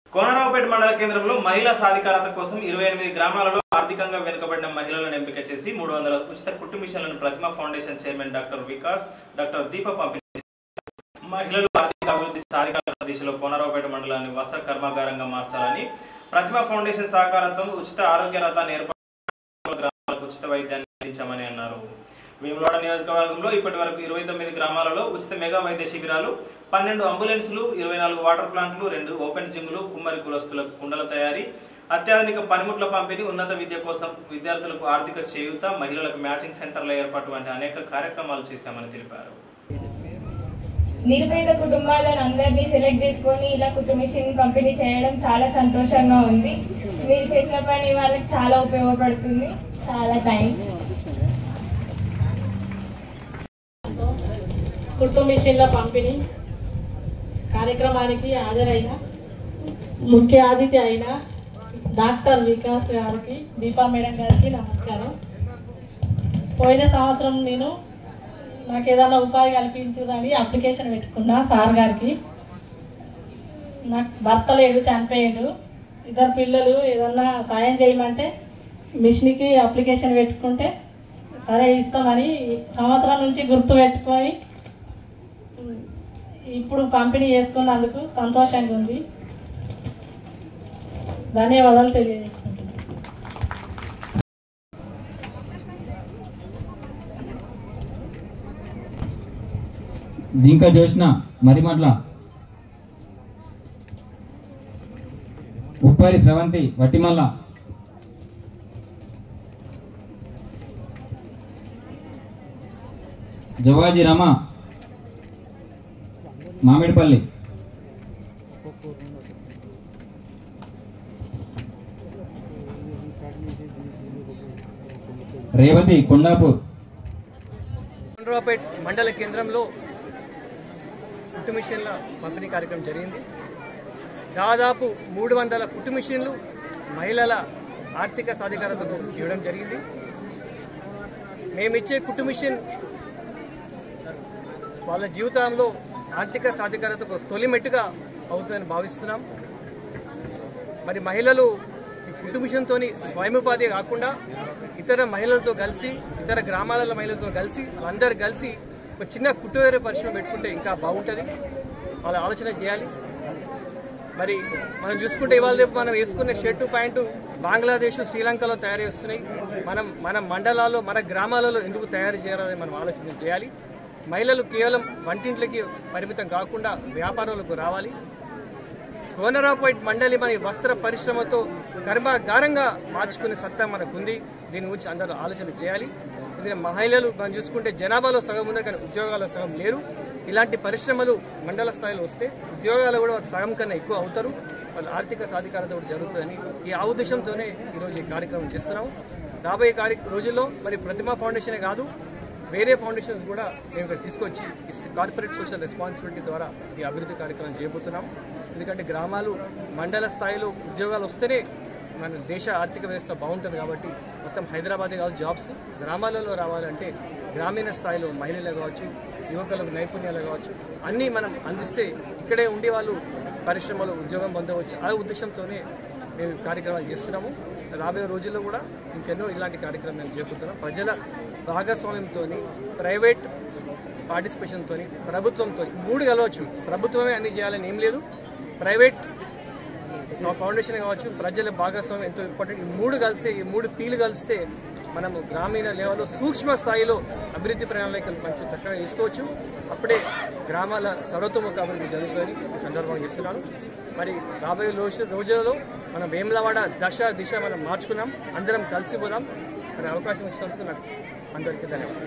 కోనరావుపేట మండల కేంద్రంలో మహిళా సాధికారత కోసం ఇరవై ఎనిమిది గ్రామాలలో ఆర్థికంగా వెనుకబడిన మహిళలను ఎంపిక చేసి మూడు వందల ఉచిత కుట్టు మిషన్లను Prathima foundation chairman doctor Vikas doctor Deepa పంపిణీ చేశారు. మహిళలు ఆర్థిక అభివృద్ధి సాధికారత దిశలో కోనరావుపేట మండలాన్ని వస్త్ర కర్మాగారంగా మార్చాలని ప్రతిమ ఫౌండేషన్ సహకారంతో ఉచిత ఆరోగ్య రథాన్ని ఏర్పాటు గ్రామాలకు ఉచిత వైద్యాన్ని అందించామని అన్నారు వేములవాడ నియోజకవర్గంలో ఇప్పటి వరకు ఇరవై తొమ్మిది గ్రామాలలో ఉచిత మెగా వైద్య శిబిరాలు పన్నెండు అంబులెన్సులు ఇరవై నాలుగు వాటర్ ప్లాంట్లు రెండు ఓపెన్ జిమ్లు కుమ్మరి కులస్తులకు కుండల తయారీ అత్యాధునిక పనిముట్ల పంపిణీ ఉన్నత విద్య కోసం విద్యార్థులకు ఆర్థిక చేయూత మహిళలకు మ్యాచింగ్ సెంటర్ల ఏర్పాటు వంటి అనేక కార్యక్రమాలు చేశామని తెలిపారు నిరుపేద కుటుంబాలను అందరినీ సెలెక్ట్ చేసుకొని ఇలా కుట్టు మిషన్ పంపిణీ చేయడం చాలా సంతోషంగా ఉంది మీరు చేసిన పని వాళ్ళకి చాలా ఉపయోగపడుతుంది చాలా థ్యాంక్స్ కుట్టు మిషన్ల పంపిణీ కార్యక్రమానికి హాజరైన ముఖ్య అతిథి అయిన డాక్టర్ వికాస్ గారికి దీపా మేడం గారికి నమస్కారం పోయిన సంవత్సరం నేను నాకు ఏదైనా ఉపాధి కల్పించుదని అప్లికేషన్ పెట్టుకున్నా సార్ గారికి నాకు భర్త లేడు చనిపోయాడు ఇద్దరు పిల్లలు ఏదన్నా సాయం చేయమంటే మిషన్కి అప్లికేషన్ పెట్టుకుంటే సరే ఇస్తామని సంవత్సరం నుంచి గుర్తు పెట్టుకొని ఇప్పుడు పంపిణీ చేస్తున్నందుకు సంతోషంగా ఉంది ధన్యవాదాలు తెలియజేసుకుంటున్నాను జింక జోష్న మరిమట్ల ఉప్పరి స్రవంతి వట్టిమల్ల జవాజీ రమ మామిడిపల్లి రేవతి కొండాపూర్ చంద్రబాపేట్ మండల కేంద్రంలో కుట్టు మిషన్ల పంపిణీ కార్యక్రమం జరిగింది దాదాపు మూడు వందల కుట్టు మిషన్లు మహిళల ఆర్థిక సాధికారతకు ఇవ్వడం జరిగింది మేమిచ్చే కుట్టు మిషన్ వాళ్ళ జీవితంలో ఆర్థిక సాధికారతకు తొలిమెట్టుగా అవుతుందని భావిస్తున్నాం మరి మహిళలు ఈ కుట్టు మిషన్తోని స్వయం ఉపాధి కాకుండా ఇతర మహిళలతో కలిసి ఇతర గ్రామాల మహిళలతో కలిసి అందరు కలిసి ఒక చిన్న కుట్టువేరే పరిశ్రమ పెట్టుకుంటే ఇంకా బాగుంటుంది వాళ్ళ ఆలోచన చేయాలి మరి మనం చూసుకుంటే ఇవాళ రేపు మనం వేసుకునే షర్టు ప్యాంటు బంగ్లాదేశ్ శ్రీలంకలో తయారు చేస్తున్నాయి మనం మన మండలాల్లో మన గ్రామాలలో ఎందుకు తయారు చేయాలని మనం ఆలోచన చేయాలి మహిళలు కేవలం వంటింట్లకి పరిమితం కాకుండా వ్యాపారాలకు రావాలి కోనరాపేట్ మండలి మన వస్త్ర పరిశ్రమతో కర్మాగారంగా మార్చుకునే సత్తా మనకు ఉంది దీని గురించి అందరూ ఆలోచన చేయాలి ఇది మహిళలు మనం చూసుకుంటే జనాభాలో సగం ఉంది కానీ ఉద్యోగాల్లో సగం లేరు ఇలాంటి పరిశ్రమలు మండల స్థాయిలో వస్తే ఉద్యోగాలు కూడా సగం కన్నా ఎక్కువ అవుతారు వాళ్ళ ఆర్థిక సాధికారత కూడా జరుగుతుందని ఈ ఆ ఉద్దేశంతోనే ఈరోజు ఈ కార్యక్రమం చేస్తున్నాం రాబోయే కార్య రోజుల్లో మరి ప్రతిమా ఫౌండేషనే కాదు వేరే ఫౌండేషన్స్ కూడా మేము ఇక్కడ తీసుకొచ్చి ఈ కార్పొరేట్ సోషల్ రెస్పాన్సిబిలిటీ ద్వారా ఈ అభివృద్ధి కార్యక్రమం చేయబోతున్నాం ఎందుకంటే గ్రామాలు మండల స్థాయిలో ఉద్యోగాలు వస్తేనే మన దేశ ఆర్థిక వ్యవస్థ బాగుంటుంది కాబట్టి మొత్తం హైదరాబాదే కాదు జాబ్స్ గ్రామాలలో రావాలంటే గ్రామీణ స్థాయిలో మహిళలు కావచ్చు యువకులకు నైపుణ్యాలు కావచ్చు అన్నీ మనం అందిస్తే ఇక్కడే ఉండే వాళ్ళు పరిశ్రమలో ఉద్యోగం పొందవచ్చు ఆ ఉద్దేశంతోనే మేము ఈ కార్యక్రమాలు చేస్తున్నాము రాబోయే రోజుల్లో కూడా ఇంకెన్నో ఇలాంటి కార్యక్రమాలు చేపడుతున్నాం ప్రజల భాగస్వామ్యంతో ప్రైవేట్ పార్టిసిపేషన్తో ప్రభుత్వంతో మూడు కలవచ్చు ప్రభుత్వమే అన్ని చేయాలని ఏం లేదు ప్రైవేట్ ఫౌండేషన్ కావచ్చు ప్రజల భాగస్వామ్యం ఎంతో ఇంపార్టెంట్ ఈ మూడు కలిస్తే ఈ మూడు పీలు కలిస్తే మనము గ్రామీణ లెవెల్లో సూక్ష్మ స్థాయిలో అభివృద్ధి ప్రణాళికలు మంచి చక్కగా తీసుకోవచ్చు అప్పుడే గ్రామాల సర్వతోముఖ అభివృద్ధి జరుగుతుందని ఈ సందర్భంగా చెప్తున్నాను మరి రాబోయే రోజు రోజులలో మనం వేములవాడ దశ దిశ మనం మార్చుకున్నాం అందరం కలిసి పోదాం మరి అవకాశం ఇచ్చినందుకు నాకు అందరికీ ధన్యవాదాలు